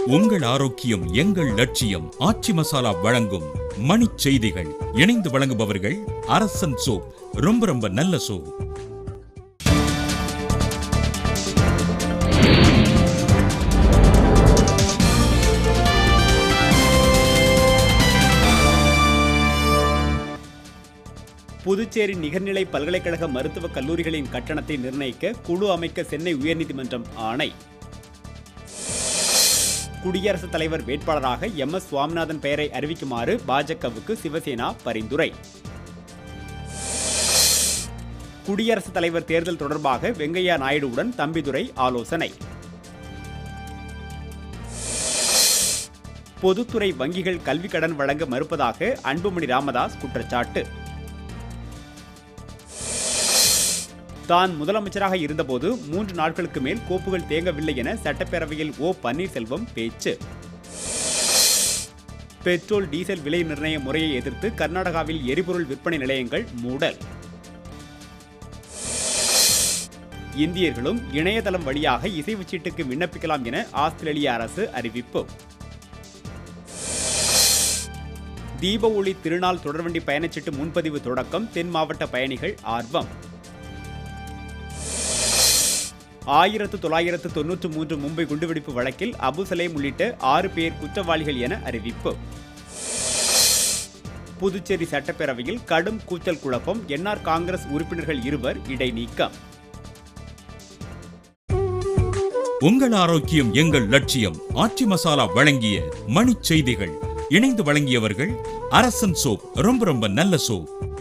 உங்கள் ஆரோக்கியம் எங்கள் லட்சியம் ஆச்சி மசாலா வழங்கும் மணிச் செய்திகள் இணைந்து வழங்குபவர்கள் அரசன் சோப் ரொம்ப ரொம்ப நல்ல சோப் புதுச்சேரி நிகர்நிலை பல்கலைக்கழக மருத்துவக் கல்லூரிகளின் கட்டணத்தை நிர்ணயிக்க குழு அமைக்க சென்னை உயர்நீதிமன்றம் ஆணை குடியரசுத் தலைவர் வேட்பாளராக எம் எஸ் சுவாமிநாதன் பெயரை அறிவிக்குமாறு பாஜகவுக்கு சிவசேனா பரிந்துரை குடியரசுத் தலைவர் தேர்தல் தொடர்பாக வெங்கையா நாயுடுவுடன் தம்பிதுரை ஆலோசனை பொதுத்துறை வங்கிகள் கல்வி கடன் வழங்க மறுப்பதாக அன்புமணி ராமதாஸ் குற்றச்சாட்டு தான் முதலமைச்சராக இருந்தபோது மூன்று நாட்களுக்கு மேல் கோப்புகள் தேங்கவில்லை என சட்டப்பேரவையில் ஓ பன்னீர்செல்வம் பேச்சு பெட்ரோல் டீசல் விலை நிர்ணய முறையை எதிர்த்து கர்நாடகாவில் எரிபொருள் விற்பனை நிலையங்கள் மூடல் இந்தியர்களும் இணையதளம் வழியாக இசைவுச் சீட்டுக்கு விண்ணப்பிக்கலாம் என ஆஸ்திரேலிய அரசு அறிவிப்பு தீப ஒளி திருநாள் தொடர்வண்டி பயணச்சீட்டு முன்பதிவு தொடக்கம் தென் மாவட்ட பயணிகள் ஆர்வம் ஆயிரத்து தொள்ளாயிரத்து தொன்னூற்று மூன்று மும்பை குண்டுவெடிப்பு வழக்கில் அபு சலேம் உள்ளிட்ட ஆறு பேர் குற்றவாளிகள் என அறிவிப்பு புதுச்சேரி சட்டப்பேரவையில் கடும் கூச்சல் குழப்பம் என்ஆர் காங்கிரஸ் உறுப்பினர்கள் இருவர் இடைநீக்கம் உங்கள் ஆரோக்கியம் எங்கள் லட்சியம் ஆச்சி மசாலா வழங்கிய மணிச் செய்திகள் இணைந்து வழங்கியவர்கள் அரசன் சோப் ரொம்ப ரொம்ப நல்ல சோப்